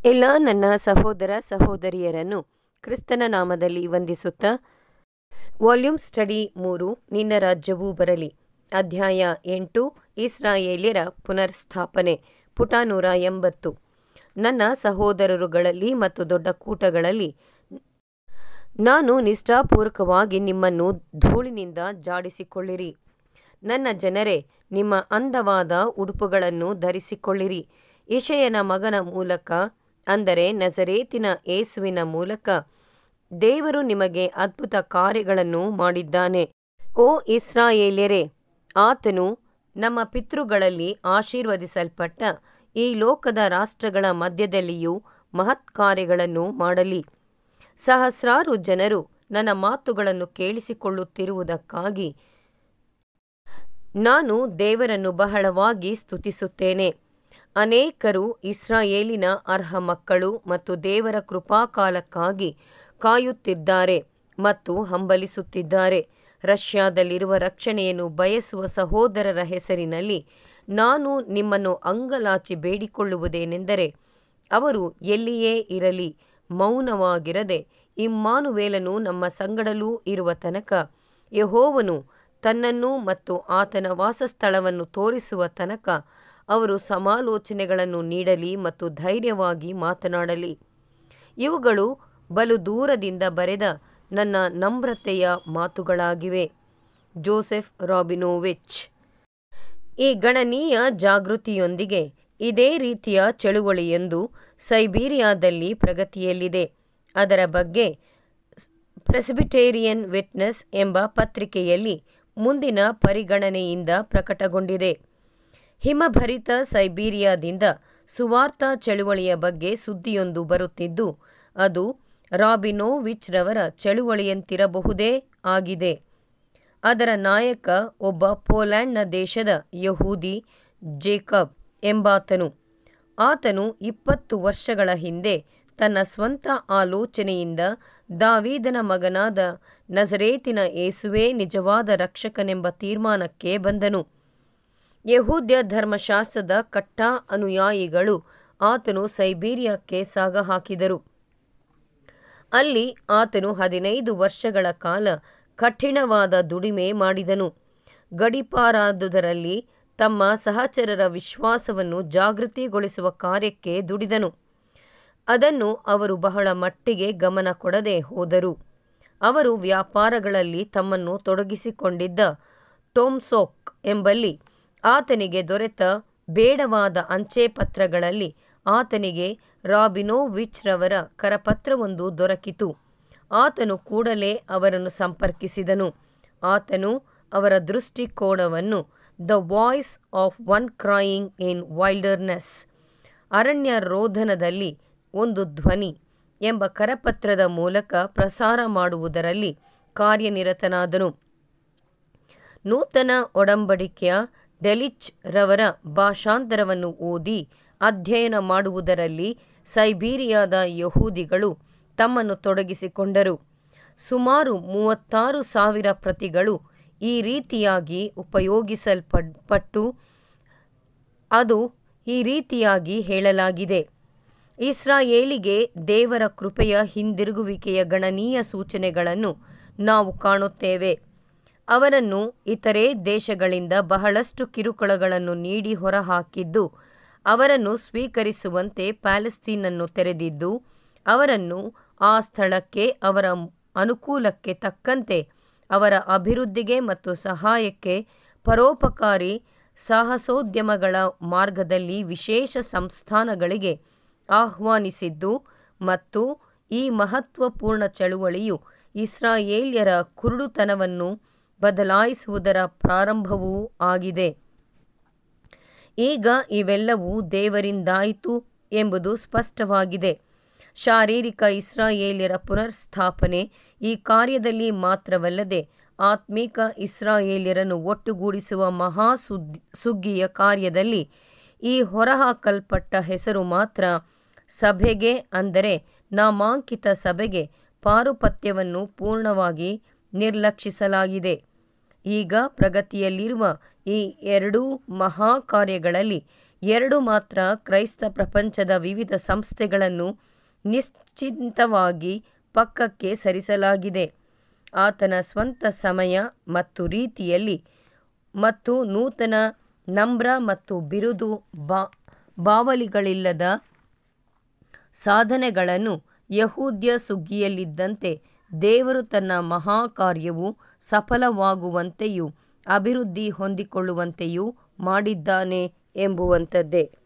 ಎಲ್ಲ ನನ್ನ ಸಹೋದರ ಸಹೋದರಿಯರನ್ನು ಕ್ರಿಸ್ತನ ನಾಮದಲ್ಲಿ ವಂದಿಸುತ್ತಾ ವಾಲ್ಯೂಮ್ ಸ್ಟಡಿ ಮೂರು ನಿನ್ನ ರಾಜ್ಯವೂ ಬರಲಿ ಅಧ್ಯಾಯ ಎಂಟು ಇಸ್ರಾಯೇಲ್ಯರ ಪುನರ್ಸ್ಥಾಪನೆ ಪುಟ ನೂರ ಎಂಬತ್ತು ನನ್ನ ಸಹೋದರರುಗಳಲ್ಲಿ ಮತ್ತು ದೊಡ್ಡ ಕೂಟಗಳಲ್ಲಿ ನಾನು ನಿಷ್ಠಾಪೂರ್ವಕವಾಗಿ ನಿಮ್ಮನ್ನು ಧೂಳಿನಿಂದ ಜಾಡಿಸಿಕೊಳ್ಳಿರಿ ನನ್ನ ಜನರೇ ನಿಮ್ಮ ಅಂದವಾದ ಉಡುಪುಗಳನ್ನು ಧರಿಸಿಕೊಳ್ಳಿರಿ ಇಷಯನ ಮಗನ ಮೂಲಕ ಅಂದರೆ ನಜರೇತಿನ ಏಸುವಿನ ಮೂಲಕ ದೇವರು ನಿಮಗೆ ಅದ್ಭುತ ಕಾರ್ಯಗಳನ್ನು ಮಾಡಿದ್ದಾನೆ ಓ ಇಸ್ರಾಯೇಲ್ಯರೇ ಆತನು ನಮ್ಮ ಪಿತೃಗಳಲ್ಲಿ ಆಶೀರ್ವದಿಸಲ್ಪಟ್ಟ ಈ ಲೋಕದ ರಾಷ್ಟ್ರಗಳ ಮಧ್ಯದಲ್ಲಿಯೂ ಮಹತ್ ಕಾರ್ಯಗಳನ್ನು ಮಾಡಲಿ ಸಹಸ್ರಾರು ಜನರು ನನ್ನ ಮಾತುಗಳನ್ನು ಕೇಳಿಸಿಕೊಳ್ಳುತ್ತಿರುವುದಕ್ಕಾಗಿ ನಾನು ದೇವರನ್ನು ಬಹಳವಾಗಿ ಸ್ತುತಿಸುತ್ತೇನೆ ಅನೇಕರು ಇಸ್ರಾಯೇಲಿನ ಅರ್ಹ ಮಕ್ಕಳು ಮತ್ತು ದೇವರ ಕೃಪಾಕಾಲಕ್ಕಾಗಿ ಕಾಯುತ್ತಿದ್ದಾರೆ ಮತ್ತು ಹಂಬಲಿಸುತ್ತಿದ್ದಾರೆ ರಷ್ಯಾದಲ್ಲಿರುವ ರಕ್ಷಣೆಯನ್ನು ಬಯಸುವ ಸಹೋದರರ ಹೆಸರಿನಲ್ಲಿ ನಾನು ನಿಮ್ಮನ್ನು ಅಂಗಲಾಚಿ ಬೇಡಿಕೊಳ್ಳುವುದೇನೆಂದರೆ ಅವರು ಎಲ್ಲಿಯೇ ಇರಲಿ ಮೌನವಾಗಿರದೆ ಇಮ್ಮಾನುವೇಲನು ನಮ್ಮ ಸಂಗಡಲೂ ಇರುವ ತನಕ ಯಹೋವನು ತನ್ನನ್ನು ಮತ್ತು ಆತನ ವಾಸಸ್ಥಳವನ್ನು ತೋರಿಸುವ ತನಕ ಅವರು ಸಮಾಲೋಚನೆಗಳನ್ನು ನೀಡಲಿ ಮತ್ತು ಧೈರ್ಯವಾಗಿ ಮಾತನಾಡಲಿ ಇವುಗಳು ಬಲು ದೂರದಿಂದ ಬರೆದ ನನ್ನ ನಮ್ರತೆಯ ಮಾತುಗಳಾಗಿವೆ ಜೋಸೆಫ್ ರಾಬಿನೋವಿಚ್ ಈ ಗಣನೀಯ ಜಾಗೃತಿಯೊಂದಿಗೆ ಇದೇ ರೀತಿಯ ಚಳುವಳಿಯೊಂದು ಸೈಬೀರಿಯಾದಲ್ಲಿ ಪ್ರಗತಿಯಲ್ಲಿದೆ ಅದರ ಬಗ್ಗೆ ಪ್ರೆಸಿಬಿಟೇರಿಯನ್ ವಿಟ್ನೆಸ್ ಎಂಬ ಪತ್ರಿಕೆಯಲ್ಲಿ ಮುಂದಿನ ಪರಿಗಣನೆಯಿಂದ ಪ್ರಕಟಗೊಂಡಿದೆ ಹಿಮಭರಿತ ಸೈಬೀರಿಯಾದಿಂದ ಸುವಾರ್ಥ ಚಳುವಳಿಯ ಬಗ್ಗೆ ಸುದ್ದಿಯೊಂದು ಬರುತ್ತಿದ್ದು ಅದು ರಾಬಿನೋವಿಚ್ ರವರ ಚಳುವಳಿಯಂತಿರಬಹುದೇ ಆಗಿದೆ ಅದರ ನಾಯಕ ಒಬ್ಬ ಪೋಲ್ಯಾಂಡ್ನ ದೇಶದ ಯಹೂದಿ ಜೇಕಬ್ ಎಂಬಾತನು ಆತನು ಇಪ್ಪತ್ತು ವರ್ಷಗಳ ಹಿಂದೆ ತನ್ನ ಸ್ವಂತ ಆಲೋಚನೆಯಿಂದ ದಾವೀದನ ಮಗನಾದ ನಜರೇತಿನ ಏಸುವೇ ನಿಜವಾದ ರಕ್ಷಕನೆಂಬ ತೀರ್ಮಾನಕ್ಕೆ ಬಂದನು ಯಹೂದ್ಯ ಧರ್ಮಶಾಸ್ತ್ರದ ಕಟ್ಟಾ ಅನುಯಾಯಿಗಳು ಆತನು ಸೈಬೀರಿಯಾಕ್ಕೆ ಸಾಗ ಹಾಕಿದರು ಅಲ್ಲಿ ಆತನು ಹದಿನೈದು ವರ್ಷಗಳ ಕಾಲ ಕಠಿಣವಾದ ದುಡಿಮೆ ಮಾಡಿದನು ಗಡಿಪಾರಾದುದರಲ್ಲಿ ತಮ್ಮ ಸಹಚರರ ವಿಶ್ವಾಸವನ್ನು ಜಾಗೃತಿಗೊಳಿಸುವ ಕಾರ್ಯಕ್ಕೆ ದುಡಿದನು ಅದನ್ನು ಅವರು ಬಹಳ ಮಟ್ಟಿಗೆ ಗಮನ ಕೊಡದೆ ಹೋದರು ಅವರು ವ್ಯಾಪಾರಗಳಲ್ಲಿ ತಮ್ಮನ್ನು ತೊಡಗಿಸಿಕೊಂಡಿದ್ದ ಟೋಮ್ಸೋಕ್ ಎಂಬಲ್ಲಿ ಆತನಿಗೆ ದೊರೆತ ಬೇಡವಾದ ಅಂಚೆ ಪತ್ರಗಳಲ್ಲಿ ಆತನಿಗೆ ರಾಬಿನೋವಿಚ್ ರವರ ಕರಪತ್ರವೊಂದು ದೊರಕಿತು ಆತನು ಕೂಡಲೇ ಅವರನ್ನು ಸಂಪರ್ಕಿಸಿದನು ಆತನು ಅವರ ದೃಷ್ಟಿಕೋನವನ್ನು the voice of one crying in wilderness ಅರಣ್ಯ ರೋಧನದಲ್ಲಿ ಒಂದು ಧ್ವನಿ ಎಂಬ ಕರಪತ್ರದ ಮೂಲಕ ಪ್ರಸಾರ ಮಾಡುವುದರಲ್ಲಿ ಕಾರ್ಯನಿರತನಾದನು ನೂತನ ಒಡಂಬಡಿಕೆಯ ಡೆಲಿಚ್ ರವರ ಭಾಷಾಂತರವನ್ನು ಓದಿ ಅಧ್ಯಯನ ಮಾಡುವುದರಲ್ಲಿ ಸೈಬೀರಿಯಾದ ಯಹೂದಿಗಳು ತಮ್ಮನ್ನು ತೊಡಗಿಸಿಕೊಂಡರು ಸುಮಾರು ಮೂವತ್ತಾರು ಸಾವಿರ ಪ್ರತಿಗಳು ಈ ರೀತಿಯಾಗಿ ಉಪಯೋಗಿಸಲ್ಪಟ್ಟು ಅದು ಈ ರೀತಿಯಾಗಿ ಹೇಳಲಾಗಿದೆ ಇಸ್ರಾಯೇಲಿಗೆ ದೇವರ ಕೃಪೆಯ ಹಿಂದಿರುಗುವಿಕೆಯ ಗಣನೀಯ ಸೂಚನೆಗಳನ್ನು ನಾವು ಕಾಣುತ್ತೇವೆ ಅವರನ್ನು ಇತರೆ ದೇಶಗಳಿಂದ ಬಹಳಷ್ಟು ಕಿರುಕುಳಗಳನ್ನು ನೀಡಿ ಹೊರಹಾಕಿದ್ದು ಅವರನ್ನು ಸ್ವೀಕರಿಸುವಂತೆ ಪ್ಯಾಲೆಸ್ತೀನನ್ನು ತೆರೆದಿದ್ದು ಅವರನ್ನು ಆ ಸ್ಥಳಕ್ಕೆ ಅವರ ಅನುಕೂಲಕ್ಕೆ ತಕ್ಕಂತೆ ಅವರ ಅಭಿವೃದ್ಧಿಗೆ ಮತ್ತು ಸಹಾಯಕ್ಕೆ ಪರೋಪಕಾರಿ ಸಾಹಸೋದ್ಯಮಗಳ ಮಾರ್ಗದಲ್ಲಿ ವಿಶೇಷ ಸಂಸ್ಥಾನಗಳಿಗೆ ಆಹ್ವಾನಿಸಿದ್ದು ಮತ್ತು ಈ ಮಹತ್ವಪೂರ್ಣ ಚಳುವಳಿಯು ಇಸ್ರಾಯೇಲ್ಯರ ಕುರುಡುತನವನ್ನು ಬದಲಾಯಿಸುವುದರ ಪ್ರಾರಂಭವೂ ಆಗಿದೆ ಈಗ ಇವೆಲ್ಲವೂ ದೇವರಿಂದಾಯಿತು ಎಂಬುದು ಸ್ಪಷ್ಟವಾಗಿದೆ ಶಾರೀರಿಕ ಇಸ್ರಾಯೇಲ್ಯರ ಪುನರ್ಸ್ಥಾಪನೆ ಈ ಕಾರ್ಯದಲ್ಲಿ ಮಾತ್ರವಲ್ಲದೆ ಆತ್ಮಿಕ ಇಸ್ರಾಯೇಲ್ಯರನ್ನು ಒಟ್ಟುಗೂಡಿಸುವ ಮಹಾ ಸುದ್ದಿ ಸುಗ್ಗಿಯ ಕಾರ್ಯದಲ್ಲಿ ಈ ಹೊರಹಾಕಲ್ಪಟ್ಟ ಹೆಸರು ಮಾತ್ರ ಸಭೆಗೆ ಅಂದರೆ ನಾಮಾಂಕಿತ ಸಭೆಗೆ ಪಾರುಪತ್ಯವನ್ನು ಪೂರ್ಣವಾಗಿ ನಿರ್ಲಕ್ಷಿಸಲಾಗಿದೆ ಈಗ ಪ್ರಗತಿಯಲ್ಲಿರುವ ಈ ಎರಡೂ ಮಹಾ ಕಾರ್ಯಗಳಲ್ಲಿ ಎರಡು ಮಾತ್ರ ಕ್ರೈಸ್ತ ಪ್ರಪಂಚದ ವಿವಿಧ ಸಂಸ್ಥೆಗಳನ್ನು ನಿಶ್ಚಿತವಾಗಿ ಪಕ್ಕಕ್ಕೆ ಸರಿಸಲಾಗಿದೆ ಆತನ ಸ್ವಂತ ಸಮಯ ಮತ್ತು ರೀತಿಯಲ್ಲಿ ಮತ್ತು ನೂತನ ನಮ್ರ ಮತ್ತು ಬಿರುದು ಬಾ ಬಾವಲಿಗಳಿಲ್ಲದ ಸಾಧನೆಗಳನ್ನು ಯಹೂದ್ಯ ಸುಗ್ಗಿಯಲ್ಲಿದ್ದಂತೆ ದೇವರು ತನ್ನ ಮಹಾಕಾರ್ಯವು ಸಫಲವಾಗುವಂತೆಯೂ ಅಭಿವೃದ್ಧಿ ಹೊಂದಿಕೊಳ್ಳುವಂತೆಯೂ ಮಾಡಿದ್ದಾನೆ ಎಂಬುವಂಥದ್ದೇ